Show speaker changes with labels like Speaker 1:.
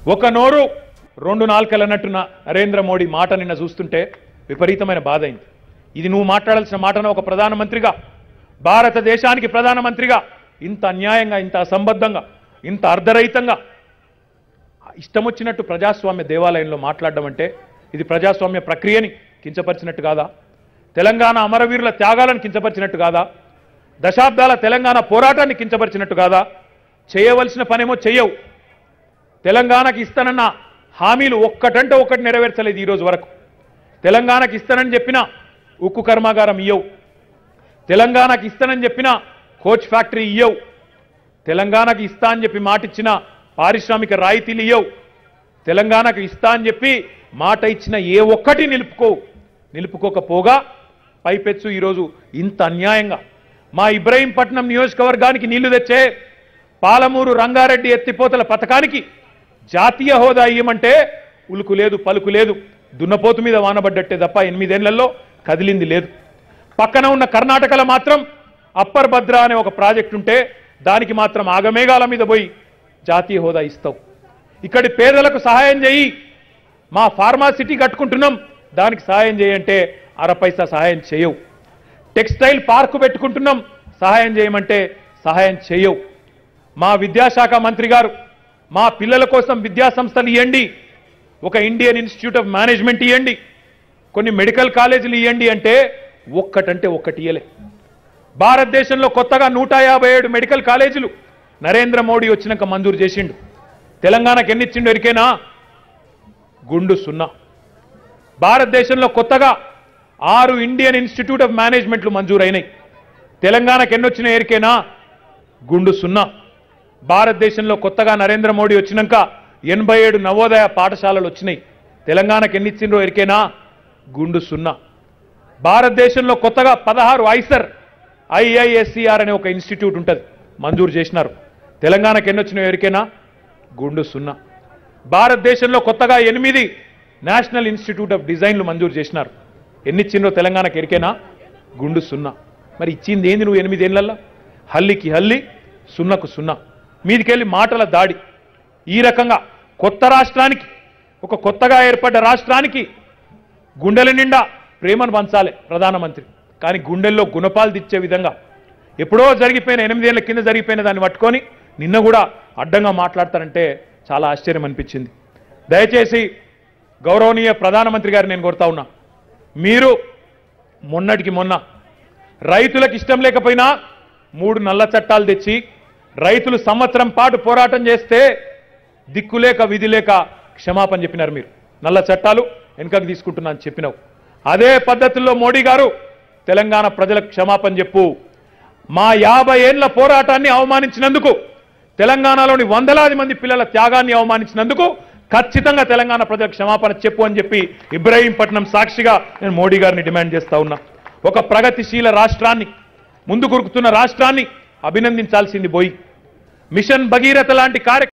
Speaker 1: ఒక నోరు రెండు నాలుకలు అన్నట్టున్న నరేంద్ర మోడీ మాట నిన్న చూస్తుంటే విపరీతమైన బాధ అయింది ఇది నువ్వు మాట్లాడాల్సిన మాటను ఒక ప్రధానమంత్రిగా భారతదేశానికి ప్రధానమంత్రిగా ఇంత అన్యాయంగా ఇంత అసంబద్ధంగా ఇంత అర్ధరహితంగా ఇష్టం వచ్చినట్టు ప్రజాస్వామ్య దేవాలయంలో మాట్లాడడం అంటే ఇది ప్రజాస్వామ్య ప్రక్రియని కించపరిచినట్టు కాదా తెలంగాణ అమరవీరుల త్యాగాలను కించపరిచినట్టు కాదా దశాబ్దాల తెలంగాణ పోరాటాన్ని కించపరిచినట్టు కాదా చేయవలసిన పనేమో చెయ్యవు తెలంగాణకి ఇస్తానన్న హామీలు ఒక్కటంటే ఒక్కటి నెరవేర్చలేదు ఈ రోజు వరకు తెలంగాణకి ఇస్తానని చెప్పిన ఉక్కు కర్మాగారం ఇయ్యవు తెలంగాణకి ఇస్తానని చెప్పిన కోచ్ ఫ్యాక్టరీ ఇయ్యవు తెలంగాణకి ఇస్తా అని చెప్పి మాట ఇచ్చిన పారిశ్రామిక రాయితీలు ఇయ్యవు తెలంగాణకు ఇస్తా అని చెప్పి మాట ఇచ్చిన ఏ ఒక్కటి నిలుపుకో నిలుపుకోకపోగా పైపెచ్చు ఈరోజు ఇంత అన్యాయంగా మా ఇబ్రహీంపట్నం నియోజకవర్గానికి నీళ్లు తెచ్చే పాలమూరు రంగారెడ్డి ఎత్తిపోతల పథకానికి జాతీయ హోదా ఇయ్యమంటే ఉలుకు లేదు పలుకు లేదు దున్నపోతు మీద వానబడ్డట్టే తప్ప ఎనిమిదేళ్లలో కదిలింది లేదు పక్కన ఉన్న కర్ణాటకలో మాత్రం అప్పర్ భద్ర అనే ఒక ప్రాజెక్ట్ ఉంటే దానికి మాత్రం ఆగమేఘాల మీద పోయి జాతీయ హోదా ఇస్తావు ఇక్కడి పేదలకు సహాయం చేయి మా ఫార్మాసిటీ కట్టుకుంటున్నాం దానికి సహాయం చేయంటే అర పైసా సహాయం చేయవు టెక్స్టైల్ పార్కు పెట్టుకుంటున్నాం సహాయం చేయమంటే సహాయం చేయవు మా విద్యాశాఖ మంత్రి గారు మా పిల్లల కోసం విద్యా సంస్థలు ఇవ్వండి ఒక ఇండియన్ ఇన్స్టిట్యూట్ ఆఫ్ మేనేజ్మెంట్ ఇవ్వండి కొన్ని మెడికల్ కాలేజీలు ఇవ్వండి అంటే ఒక్కటంటే ఒక్కటి ఇయ్యలే భారతదేశంలో కొత్తగా నూట యాభై ఏడు మెడికల్ కాలేజీలు నరేంద్ర మోడీ వచ్చినాక మంజూరు చేసిండు తెలంగాణకు ఎన్ని ఇచ్చిండు ఎరికేనా గుండు సున్నా భారతదేశంలో కొత్తగా ఆరు ఇండియన్ ఇన్స్టిట్యూట్ ఆఫ్ మేనేజ్మెంట్లు మంజూరైనాయి తెలంగాణకు ఎన్ని వచ్చినాయి ఎరికేనా గుండు సున్నా భారతదేశంలో కొత్తగా నరేంద్ర మోడీ వచ్చినాక ఎనభై ఏడు నవోదయ పాఠశాలలు వచ్చినాయి తెలంగాణకు ఎన్ని ఇచ్చిండ్రో ఎరికేనా గుండు సున్నా భారతదేశంలో కొత్తగా పదహారు ఐసర్ ఐఐఎస్సిఆర్ అనే ఒక ఇన్స్టిట్యూట్ ఉంటుంది మంజూరు చేసినారు తెలంగాణకు ఎన్ని వచ్చినాయో ఎరికేనా గుండు సున్నా భారతదేశంలో కొత్తగా ఎనిమిది నేషనల్ ఇన్స్టిట్యూట్ ఆఫ్ డిజైన్లు మంజూరు చేసినారు ఎన్ని ఇచ్చిండ్రో తెలంగాణకు ఎరికేనా గుండు సున్నా మరి ఇచ్చింది ఏంది నువ్వు ఎనిమిదేళ్లలో హల్లికి హల్లి సున్నకు సున్నా మీదికెళ్ళి మాటల దాడి ఈ రకంగా కొత్త రాష్ట్రానికి ఒక కొత్తగా ఏర్పడ్డ రాష్ట్రానికి గుండెల నిండా ప్రేమను పంచాలి ప్రధానమంత్రి కానీ గుండెల్లో గుణపాలు తెచ్చే విధంగా ఎప్పుడో జరిగిపోయిన ఎనిమిదేళ్ల కింద జరిగిపోయిన దాన్ని పట్టుకొని నిన్న కూడా అడ్డంగా మాట్లాడతారంటే చాలా ఆశ్చర్యం అనిపించింది దయచేసి గౌరవనీయ ప్రధానమంత్రి గారు నేను కోరుతా ఉన్నా మీరు మొన్నటికి మొన్న రైతులకు ఇష్టం లేకపోయినా మూడు నల్ల చట్టాలు తెచ్చి రైతులు సంవత్సరం పాటు పోరాటం చేస్తే దిక్కులేక విధి లేక క్షమాపణ చెప్పినారు మీరు నల్ల చట్టాలు వెనుకకు తీసుకుంటున్నా అని చెప్పినావు అదే పద్ధతుల్లో మోడీ గారు తెలంగాణ ప్రజలకు క్షమాపణ చెప్పు మా యాభై ఏళ్ల పోరాటాన్ని అవమానించినందుకు తెలంగాణలోని వందలాది మంది పిల్లల త్యాగాన్ని అవమానించినందుకు ఖచ్చితంగా తెలంగాణ ప్రజలకు క్షమాపణ చెప్పు అని చెప్పి ఇబ్రహీంపట్నం సాక్షిగా నేను మోడీ గారిని డిమాండ్ చేస్తా ఉన్నా ఒక ప్రగతిశీల రాష్ట్రాన్ని ముందు కురుకుతున్న రాష్ట్రాన్ని అభినందించాల్సింది పోయి మిషన్ భగీరథ లాంటి కార్య